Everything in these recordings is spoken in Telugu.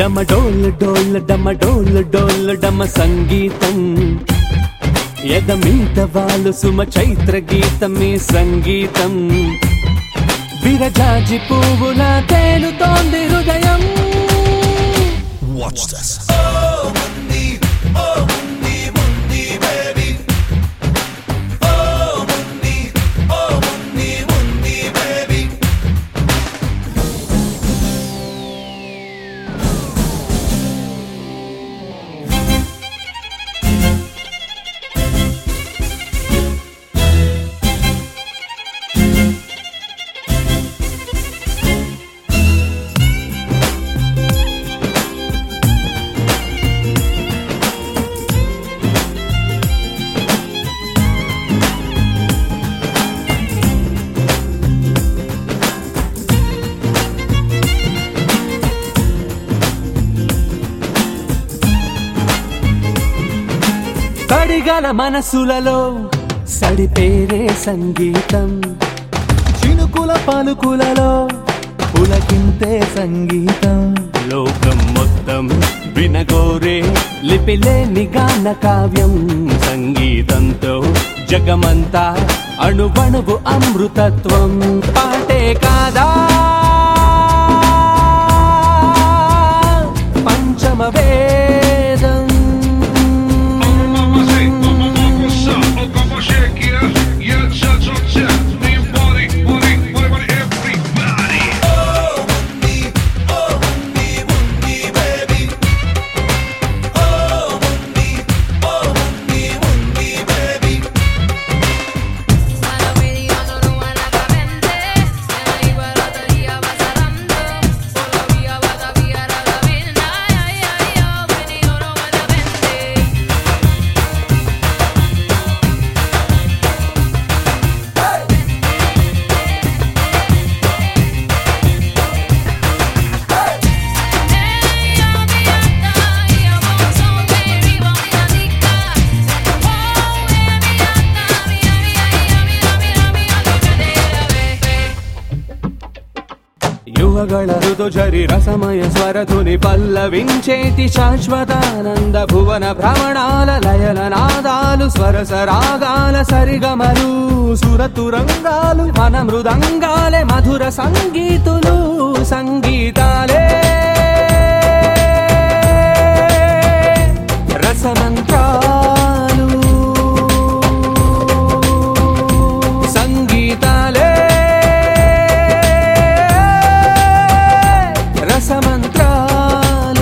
డమ డోల్ డోల్ డమ డోల్ డోల్ డమ సంగీతం ఎద మీద వాళ్ళు సుమ చైత్ర గీతమే సంగీతం విరజాజి పువ్వుల తేలుతోంది హృదయం Watch this. కడిగల మనసులలో సడిపేరే సంగీతం చినుకుల పలుకులలో పులకింతే సంగీతం లోకం మొత్తం వినగోరే లిపిలేని గాన కావ్యం సంగీతంతో జగమంతా అణువణువు అమృతత్వం పాటే కాదా పంచమ వేదం Mamma say, mamma mamma sa, och mamma shake yeah, yeah, cha cha cha. Me body, body, body, body, everybody. Para mediano no van a camente, en la ibaratía va cerrando, por la vía va a vía a la vena, ay ay ay, venido no van a vente. యువಗಳ ఋతుజరి రసమయ స్వరధుని పల్లవించేటి శాశ్వతానంద భువన భ్రమణాల లయల నాదాలు స్వరస రాగాల సరిగమలు సురతురంగాలు మన మృదంగాలే మధుర సంగీతులు సంగీతాలే రసమంత్రాలు సంగీతాలే రసమంత్రాలు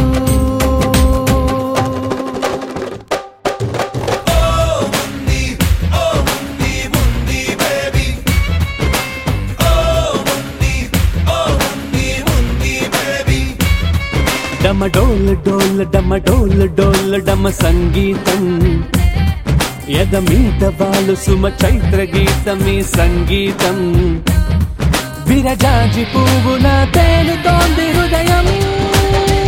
డమ డోల్ డోల్ డమ డోల్ డోల్ డమ సంగీతం ఎద మీద వాళ్ళు సుమ చైత్ర గీతమే సంగీతం విరజాజి పువ్వుల తేలుతోంది హృదయం